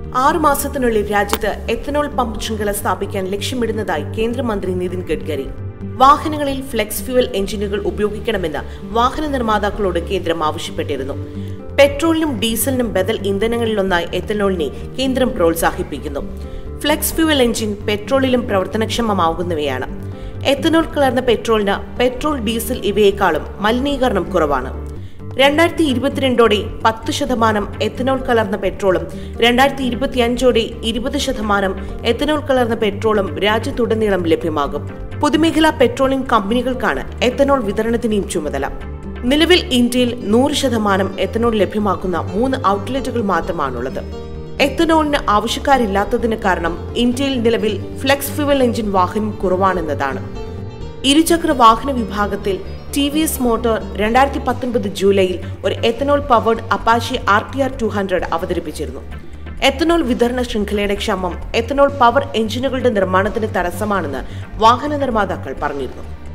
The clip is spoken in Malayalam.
ആറു മാസത്തിനുള്ളിൽ രാജ്യത്ത് എത്തനോൾ പമ്പ് ശൃംഖല സ്ഥാപിക്കാൻ ലക്ഷ്യമിടുന്നതായി കേന്ദ്രമന്ത്രി നിതിൻ ഗഡ്കരി വാഹനങ്ങളിൽ ഫ്ലെക്സ് ഫ്യൂവൽ എഞ്ചിനുകൾ ഉപയോഗിക്കണമെന്ന് വാഹന നിർമ്മാതാക്കളോട് കേന്ദ്രം ആവശ്യപ്പെട്ടിരുന്നു പെട്രോളിനും ഡീസലിനും ബദൽ ഇന്ധനങ്ങളിലൊന്നായി എത്തനോളിനെ കേന്ദ്രം പ്രോത്സാഹിപ്പിക്കുന്നു ഫ്ലെക്സ് ഫ്യൂവൽ എഞ്ചിൻ പെട്രോളിലും പ്രവർത്തനക്ഷമമാകുന്നവയാണ് എത്തനോൾ കലർന്ന പെട്രോളിന് പെട്രോൾ ഡീസൽ ഇവയേക്കാളും മലിനീകരണം കുറവാണ് രണ്ടായിരത്തി ഇരുപത്തിരണ്ടോടെ പത്ത് ശതമാനം എത്തനോൾ കലർന്ന പെട്രോളും രണ്ടായിരത്തി ഇരുപത്തിയഞ്ചോടെ ഇരുപത് ശതമാനം എത്തനോൾ കലർന്ന പെട്രോളും രാജ്യത്തുടനീളം ലഭ്യമാകും പൊതുമേഖലാ പെട്രോളിയം കമ്പനികൾക്കാണ് എത്തനോൾ വിതരണത്തിനെയും ചുമതല നിലവിൽ ഇന്ത്യയിൽ നൂറ് ശതമാനം എത്തനോൾ ലഭ്യമാക്കുന്ന മൂന്ന് ഔട്ട്ലെറ്റുകൾ മാത്രമാണുള്ളത് എത്തനോളിന് ആവശ്യക്കാരില്ലാത്തതിന് കാരണം ഇന്ത്യയിൽ നിലവിൽ ഫ്ലെക്സ് ഫ്യൂവൽ എഞ്ചിൻ വാഹനം കുറവാണെന്നതാണ് ഇരുചക്ര വാഹന വിഭാഗത്തിൽ ടി വി എസ് മോട്ടോർ രണ്ടായിരത്തി പത്തൊൻപത് ജൂലൈയിൽ ഒരു ethanol powered Apache R T R two hundred അവതരിപ്പിച്ചിരുന്നു എത്തനോൾ വിതരണ ശൃംഖലയുടെ ക്ഷമം എത്തനോൾ പവർ എഞ്ചിനുകളുടെ നിർമ്മാണത്തിന് തടസ്സമാണെന്ന് വാഹന നിർമ്മാതാക്കൾ പറഞ്ഞിരുന്നു